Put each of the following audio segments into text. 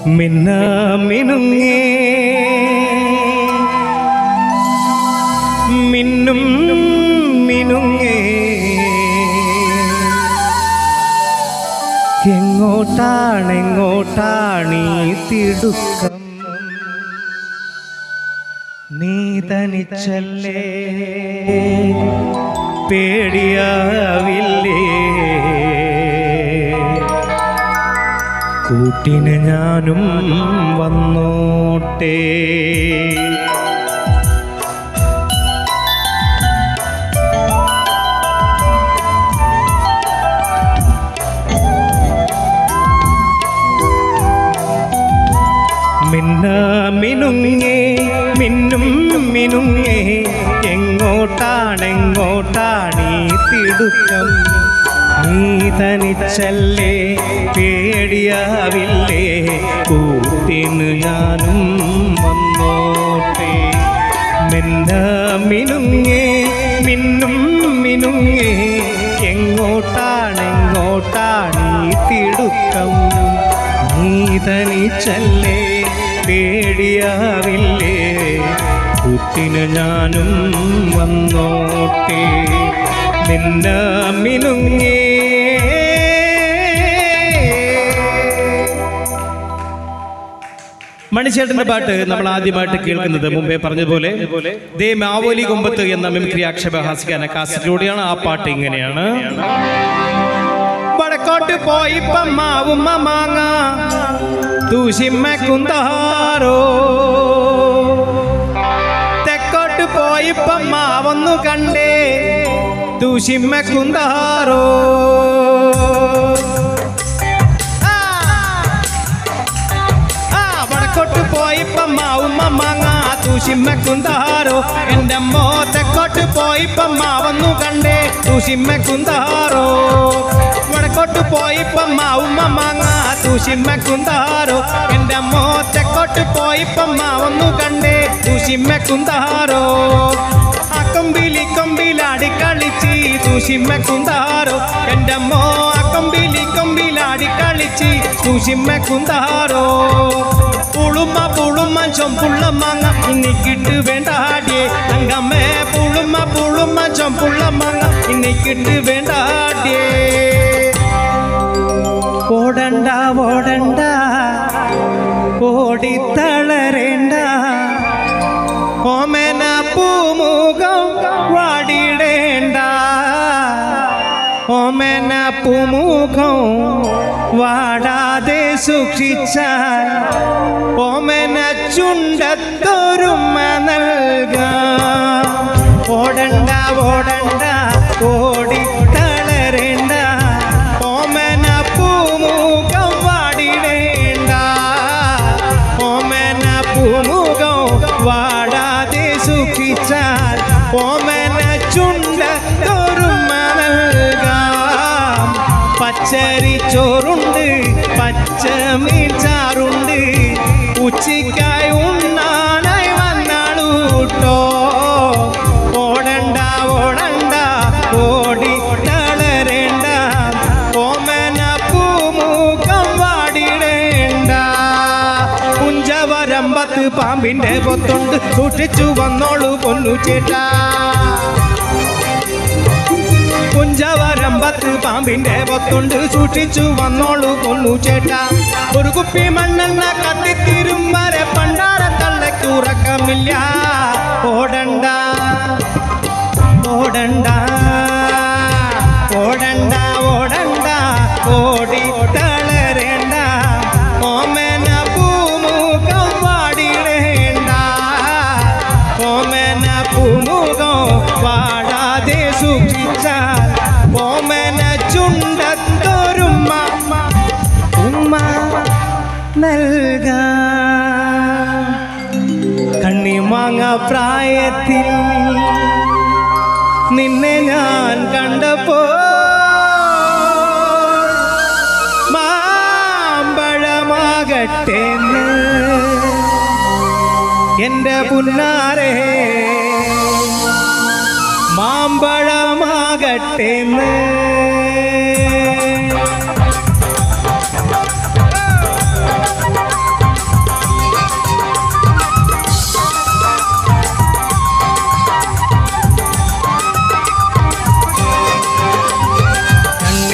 മിന്ന മിനുങ്ങേ മിന്നും മിനുങ്ങേ എങ്ങോട്ടാണെങ്ങോട്ടാണീ തിടുക്കം നീ തനിച്ചല്ലേ പേടിയാവില്ലേ കൂട്ടിന് ഞാനും വന്നോട്ടെ മിന്ന മിനുങ്ങേ മിന്നും മിനുങ്ങേ എങ്ങോട്ടാണെങ്ങോട്ടാണീ തിടുക്കം നീ തനിച്ചല്ലേ പേടിയാവില്ലേ കൂട്ടിന് ഞാനും വന്നോട്ടെ മിന്ന മിനുങ്ങേ മിന്നും മിനുങ്ങേ എങ്ങോട്ടാണെങ്ങോട്ടാണീ തിടുക്കം നീ തനിച്ചല്ലേ പേടിയാവില്ലേ കുട്ടിന് ഞാനും വന്നോട്ടെ നിന്ന മിനുങ്ങേ മണിച്ചേട്ടന്റെ പാട്ട് നമ്മൾ ആദ്യമായിട്ട് കേൾക്കുന്നത് മുമ്പേ പറഞ്ഞതുപോലെ ദേ മാവോലി കൊമ്പത്ത് എന്ന മിമിക്രി ആക്ഷേപഹാസിക്കാന കാസറ്റിലൂടെയാണ് ആ പാട്ട് ഇങ്ങനെയാണ് വടക്കോട്ട് പോയിപ്പം മാവുമ്മ മാങ്ങ തൂശിമ്മക്കുന്താരോ തെക്കോട്ട് പോയിപ്പം മാവൊന്നു കണ്ടേ തൂശിമ്മക്കുന്താരോ ആ ആ വടക്കോട്ട് പോയിപ്പം മാവുമ്മ മാങ്ങ തൂശിമ്മക്കുന്താരോ എൻ്റെ അമ്മോ തെക്കോട്ട് പോയിപ്പം മാവന്നു കണ്ടേ തൂശിമ്മക്കുന്താരോ വടക്കോട്ട് പോയിപ്പം മാവുമ്മ മാങ്ങ തൂശിമ്മക്കുന്താരോ എൻ്റെ അമ്മോ തെക്കോട്ട് പോയിപ്പം മാവന്നു കണ്ടേ തൂശിമ്മക്കുന്താരോ ആ കൊമ്പിലി കൊമ്പിലാടി കളിച്ച് തൂശിമ്മക്കുന്താരോ എൻ്റെ അമ്മോ ആ കൊമ്പിലി കൊമ്പിലാടി കളിച്ച് തൂശിമ്മക്കുന്താരോ പുളുമ പുളുമ ചൊമ്പുള്ള മാങ്ങ ഇന്നിക്കിട്ട് വേണ്ടാടിയേ തങ്കമ്മേ പുളുമ പുളുമ ചൊമ്പുള്ള മാങ്ങ ഇന്നിക്കിട്ട് വേണ്ടാടിയേ ഓടണ്ട ഓടണ്ട ഓടിത്തളരേണ്ട ഓമന പൂമുഖം വാടിടേണ്ട ഓമന പൂമുഖം വാടാതെ സൂക്ഷിച്ചാൽ ഓമന ചുണ്ടത്തൊരുമ നൽകാം ഓടണ്ട ഓടണ്ട ഓടി തളരേണ്ട ഓമന പൂമുഖം വാടിടേണ്ട ഓമന പൂമുഖം വാടാതെ സൂക്ഷിച്ചാൽ ഓമന ചുണ്ടത്തൊരുമ നൽകാം പച്ചരി ചോറുണ്ട് പച്ചമീൻ ചാറുണ്ട് ഉച്ചയ്ക്കായി ഉണ്ണാനായി വന്നാളൂട്ടോ ഓടണ്ട ഓടണ്ട ഓടി തളരേണ്ട ഓമന പൂമുഖം വാടിടേണ്ട കുഞ്ചവരമ്പത്ത് പാമ്പിന്റെ പൊത്തുണ്ട് സൂക്ഷിച്ചു വന്നോളൂ പൊന്നു ചേട്ടാ കുഞ്ചവരമ്പത്ത് പാമ്പിന്റെ പൊത്തുണ്ട് സൂക്ഷിച്ചു വന്നോളൂ പൊന്നു ചേട്ടാ ഒരു കുപ്പി മണ്ണെണ്ണ കത്തിത്തിരും വരെ പണ്ടാര തള്ളയ്ക്ക് ഉറക്കമില്ല ഓടണ്ട ഓടണ്ട ഓടണ്ട ഓടണ്ട ഓടി തളരേണ്ട ഓമന പൂമുഖം വാടിടേണ്ട ഓമന പൂമുഖം വാടാതെ സൂക്ഷിച്ചാൽ ഓമന ചുണ്ടത്തൊരുമ്മ ഉമ്മ നൽകാം കണ്ണിമാങ്ങ പ്രായത്തിൽ നിന്നെ ഞാൻ കണ്ടപ്പോ മാമ്പഴമാകട്ടെ എന്റെ പുന്നാരെ മാമ്പഴമാകട്ടെ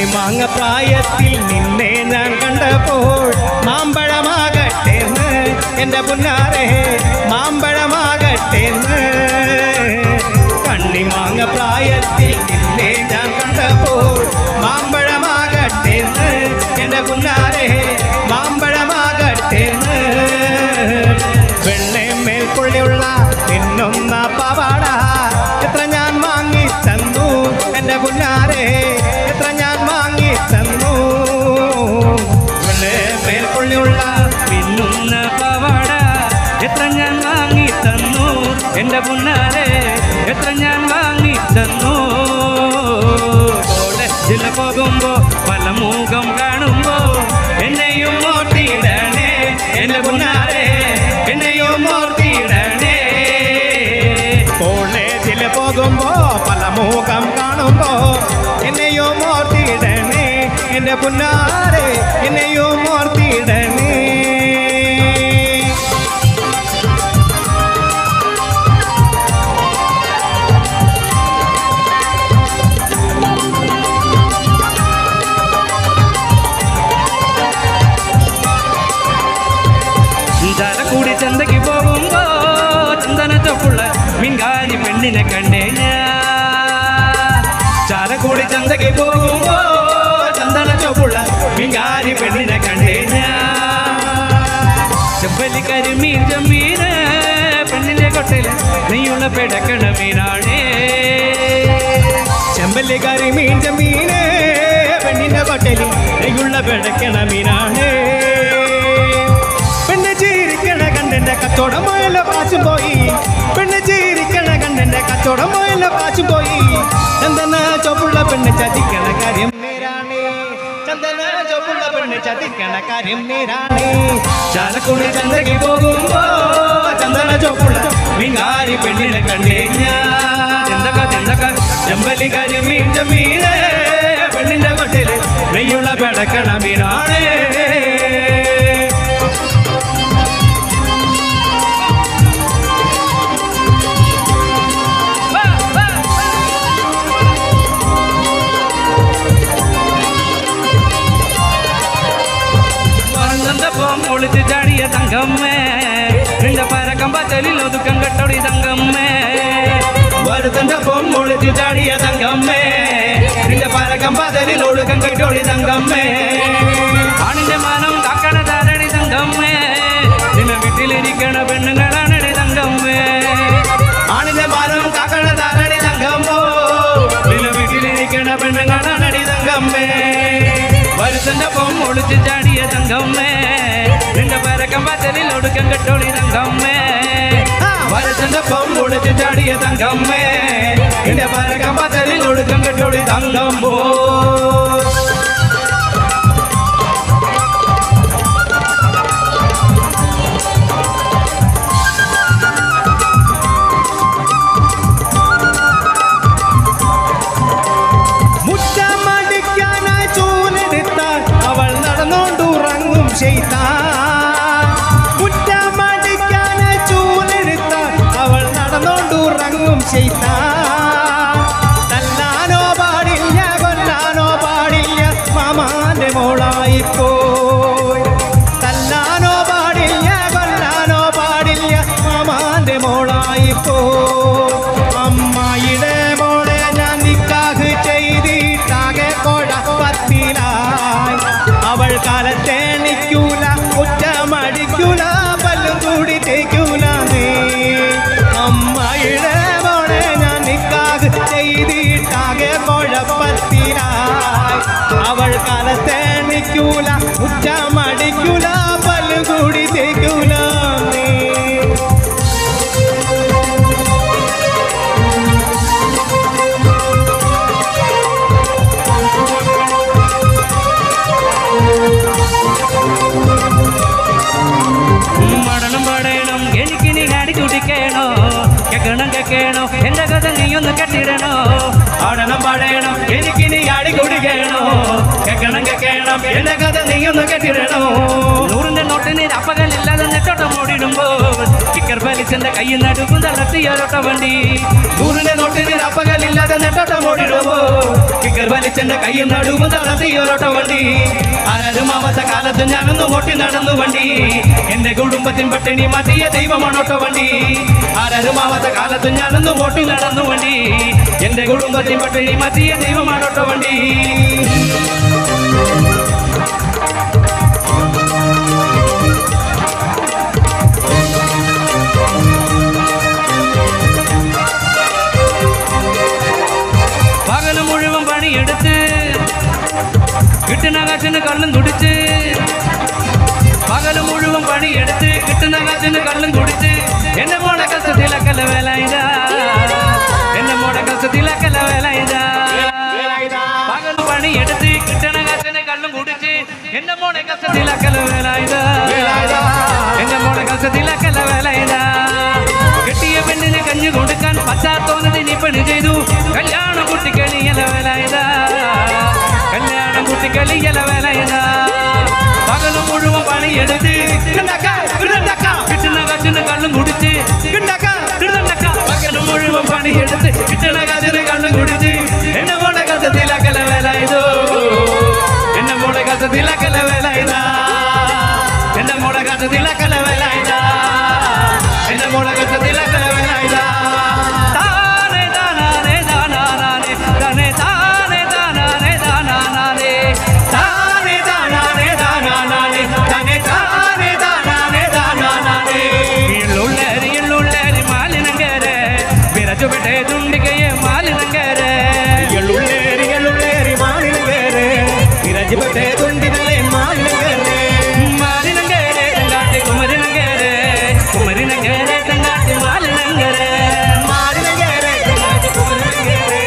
കണ്ണിമാങ്ങ പ്രായത്തിൽ നിന്നെ ഞാൻ കണ്ടപ്പോൾ മാമ്പഴമാകട്ടേന്ന് എൻ്റെ പുന്നാരെ മാമ്പഴമാകട്ടേന്ന് കണ്ണിമാങ്ങ പ്രായത്തിൽ നിന്നെ ഞാൻ കണ്ടപ്പോൾ മാമ്പഴമാകട്ടേന്ന് എൻ്റെ പുന്നാരെ മാമ്പഴമാകട്ടേന്ന് വെണ്ണമേൽ പുള്ളിയുള്ള പിന്നൊന്ന പവാട എത്ര ഞാൻ വാങ്ങി തന്നു എൻ്റെ പുന്നാരെ എത്ര ഞാൻ വാങ്ങി തന്നു വെണ്ണമേൽ പുള്ളിയുള്ള മിന്നുന്ന പവാട എത്ര ഞാൻ വാങ്ങി തന്നു എൻ്റെ പുന്നാരെ എത്ര ഞാൻ വാങ്ങി തന്നു കോളേജിൽ പോകുമ്പോ പല മുഖം കാണുമ്പോ എന്നെയും ഓർത്തിടണേ എൻ്റെ പുന്നാരെ എന്നെയും ഓർത്തിടണേ കോളേജിൽ പോകുമ്പോ പല മുഖം കാണുമ്പോ എന്നെയോ മോർത്തിടണേ എൻ്റെ പുന്നാരെ എന്നെയോ മോർത്തിടണേ കൂടി ചന്തയ്ക്ക് പോകുമ്പോ ചന്ദന ചൊപ്പുള്ള മിങ്കാരി പെണ്ണിനെ കണ്ടേ ഞാൻ ചാലക്കുടി ചന്തയ്ക്ക് പോകുമ്പോ ചന്ദന ചൊപ്പുള്ള മിങ്കാരി പെണ്ണിനെ കണ്ടേ ഞാൻ ചെമ്പലി കരിമീൻ ചെമ്മീന് പെണ്ണിന്റെ കൊട്ടയില് നെയ്യുള്ള പിടക്കണ മീനാണേ ചെമ്പല്ലി കറി മീൻ മീന് പെണ്ണിന്റെ കൊട്ടലി നെയ്യുള്ള പിഴക്കണ മീനാണ് പെണ്ണ് ചീരിക്കണ കണ്ടെന്റെ കച്ചവടം പോയല്ലോ കാശും പോയി പെണ്ണ് ചീരിക്കണ കണ്ടെന്റെ കച്ചവടം പോയല്ലോ കാശും പോയി ചന്ദന ചോപ്പുള്ള പെണ്ണ് ചതിക്കണ കാര്യം നേരാണ് ചന്ദന ചോപ്പുള്ള പെണ്ണ് ചതിക്കണ കാര്യം നേരാണ് ചാലക്കുടി ചന്തയ്ക്ക് പോകുമ്പോ ചന്ദന ചോപ്പുള്ള മിങ്കാരി പെണ്ണിനെ കണ്ടേ ഞാൻ ചെന്തക്ക ചെന്തക്ക ചെമ്പലി കരിമീൻ ചെമ്മീന് പെണ്ണിന്റെ കൊട്ടില് നെയ്യുള്ള പിടക്കണ മീനാണ് പറന്നപ്പം ഒളിച്ച് ചാടിയ തങ്കമ്മേ നിന്റെ പരക്കം പത്തലിൽ ഒതുക്കം കെട്ടൊടി തങ്കമ്മേ വരുത്തന്റെ പൊം ഒളിച്ച് ചാടിയ തങ്കമ്മേ നിന്റെ പരക്കം പത്തലിൽ ഒടുക്കം കെട്ടൊടി തങ്കമ്മേ ആണിന്റെ മാനം കാക്കണ താരണി തങ്കമ്മേ നിന്നെ വീട്ടിലിരിക്കണ പെണ്ണുങ്ങളാണടി തങ്കമ്മേ ആണിന്റെ മാനം കാക്കണ താരണി തങ്കമ്മോ നിന്നെ വീട്ടിലിരിക്കണ പെണ്ണുങ്ങളാണടി തങ്കമ്മേ വരുത്തന്റെ പൊം ഒളിച്ച് ചാടിയ തങ്കമ്മേ നിന്റെ പരക്കം പത്തലിൽ ഒടുക്കം കെട്ടോളി തങ്കമ്മേ വരുത്തന്റെ പൊം ഒളിച്ച് ചാടിയ തങ്കമ്മേ നിന്റെ പരക്കം പത്തലിൽ ഒടുക്കം കെട്ടോളി തങ്കമ്മോ മുറ്റമടിക്കാനായി ചൂലെടുത്താൽ അവൾ നടന്നോണ്ടുറങ്ങും ചെയ്താൽ മുറ്റമടിക്കാനായി ചൂലെടുത്താൽ അവൾ നടന്നോണ്ടുറങ്ങും ചെയ്താൽ തല്ലാനോ പാടില്ല കൊല്ലാനോ പാടില്ല മാമാന്റെ മോളായി പോയി തല്ലാനോ പാടില്ല കൊല്ലാനോ പാടില്ല മാമാന്റെ മോളായി പോയി അമ്മായിടെ മോളെ ഞാൻ നിക്കാഹ് ചെയ്തിട്ടാകെ കുഴപ്പത്തിലായി അവൾ കാലത്തെ നിൽക്കൂല കുറ്റമടിക്കൂല പല്ലും കൂടി തേക്കൂല നീ അമ്മായിടെ മോളെ ഞാൻ നിക്കാഹ് ചെയ്തിട്ടാകെ കുഴപ്പത്തിലായി അവൾ കാലത്തെ നിൽക്കൂല കുറ്റമടിക്കൂല പല്ലും കൂടി തേക്കൂല നീ മടണം പടയണം എനിക്ക് നീ അടി കുടിക്കണോ കേക്കണം കേക്കണോ എന്റെ കഥ നീ ഒന്ന് കെട്ടിടണോ ആടണം പടയണം എനിക്ക് നീ അടി കുടിക്കണോ കേക്കണം കേക്കണോ വേണം എന്റെ കഥ നീ ഒന്ന് കെട്ടിടണോ നൂറിന്റെ നോട്ടിന് അപ്പകലില്ലാതെ നെട്ടോട്ടം ഓടിടുമ്പോൾ കിക്കർ വലിച്ചെന്റെ കയ്യിൽ നടുക്കും തളർത്തിയൊരൊട്ട വണ്ടി നൂറിന്റെ നോട്ടിന് അപ്പകലില്ലാതെ നെട്ടോട്ടം ഓടിടുമ്പോ കിക്കർ വലിച്ചെന്റെ കയ്യിൽ നടുവും തളർത്തി ഒരോട്ട വണ്ടി ആരും അവസ്ഥ കാലത്ത് ഞാനൊന്ന് ഓട്ടി നടന്നു വണ്ടി എന്റെ കുടുംബത്തിൻ പട്ടിണി മാറ്റിയ ദൈവമാണോട്ട വണ്ടി ആരും അവസ്ഥ കാലത്ത് ഞാനൊന്ന് ഓട്ടി നടന്നു വണ്ടി എന്റെ കുടുംബത്തിൻ പട്ടിണി മാറ്റിയ ദൈവമാണോട്ട വണ്ടി പകല് മുഴുവൻ പണിയെടുത്ത് കിട്ടുന്ന കാശിന് കള്ളും കുടിച്ച് പകല് മുഴുവൻ പണിയെടുത്ത് കിട്ടുന്ന കാശിന് കള്ളും കുടിച്ച് എന്റെ മോടെ കസത്തിലക്കല വേല ഇതാ എന്റെ മോടെ കസത്തിലക്കല വേല ഇതാ പകല് പണിയെടുത്ത് കിട്ടണ കാശിന് കള്ളും കുടിച്ച് എന്റെ മോടെ കസത്തിലക്കല വേല ഇതാ എന്റെ മോടെ കസത്തിലക്കല വേല ഇതാ കെട്ടിയ പെണ്ണിന് കഞ്ഞു കൊടുക്കാൻ പറ്റാത്തോന്നതിന് പണി ചെയ്തു കല്യാണം കുട്ടിക്കളിയല വേല ഇതാ കല്യാണം കുട്ടിക്കളിയല വേല ഇതാ പകല് മുഴുവൻ പണിയെടുത്ത് കിട്ടുന്ന കാശിന് കള്ളും കുടിച്ച് കിട്ടുന്നക്ക. പകല് മുഴുവൻ പണിയെടുത്ത് കിട്ടുന്ന കാശിന് കള്ളും കുടിച്ച് എന്നെ മോടെ കസത്തിലക്കല വേല ഇതോ എന്നെ മോടെ കസത്തിലക്കല വേല ഇതാ എന്റെ മോടെ കസത്തിലക്കല വേല ഇതാ എന്റെ മോടെ കസത്തിലക്കല വേല ഇതാ താനേ താനാനേ താനാനാനേ താനേ താനേ താനാനേ താനാനാനേ താനേ താനാനേ താനാനാനേ താനേ താനേ താനാനേ താനാനാനേ എള്ളുള്ളേരി എള്ളുള്ളേരി മാലിനങ്കരെ വിരച്ചുപെട്ടേ തുണ്ടികയെ മാലിനങ്കരെ എള്ളുള്ളേരി എള്ളുള്ളേരി മാലിന് വേറെ ഇരജിപത്തെ തുണ്ടികളെ മാലിന് വേറെ മാലിനങ്കരെ തങ്കാട്ടി കുമരിനങ്കരെ കുമരിനങ്കരെ തങ്കാട്ടി മാലിനങ്കരെ മാലിന് വേറെ കുമരന് വേറെ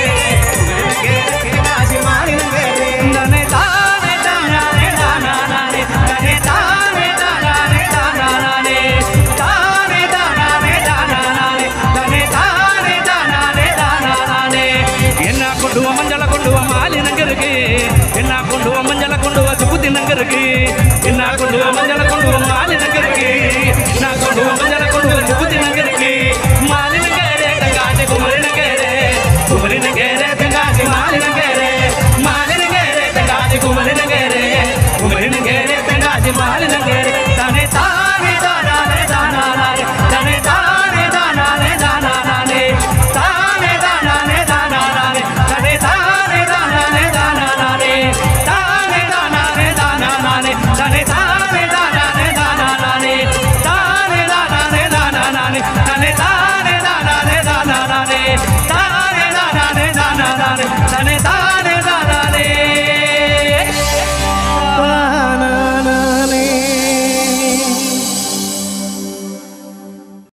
കുമരന് മാലിന് വേറെ തനെ താനെ താനാനെ താനാനാനെ തനെ താനെ താനാനെ താനാനാനെ താനെ താനാനെ താനാനാനെ തനെ താനെ താനാനെ താനാനാനെ എന്നാ കൊണ്ടുവ മஞ்சள കൊണ്ടുവ മാലിനങ്കருக்கு എന്നാ കൊണ്ടുവ മஞ்சள കൊണ്ടുവ സുപ്പുത്തിനങ്കருக்கு എന്നാ കൊണ്ടുവ മஞ்சள കൊണ്ടുവ മാലിനങ്കருக்கு എന്നാ കൊണ്ടുവ മஞ்சள കൊണ്ടുവ സുപ്പുത്തിനങ്കருக்கு മാലിനങ്കരെ തങ്കാട്ടി കുമരിനങ്കരെ കുമരിനങ്കരെ തങ്കാട്ടി മാലിനങ്കരെ മാലിനങ്കരെ തങ്കാട്ടി കുമരിനങ്കരെ കുമരിനങ്കരെ തങ്കാട്ടി മാലിനങ്കരെ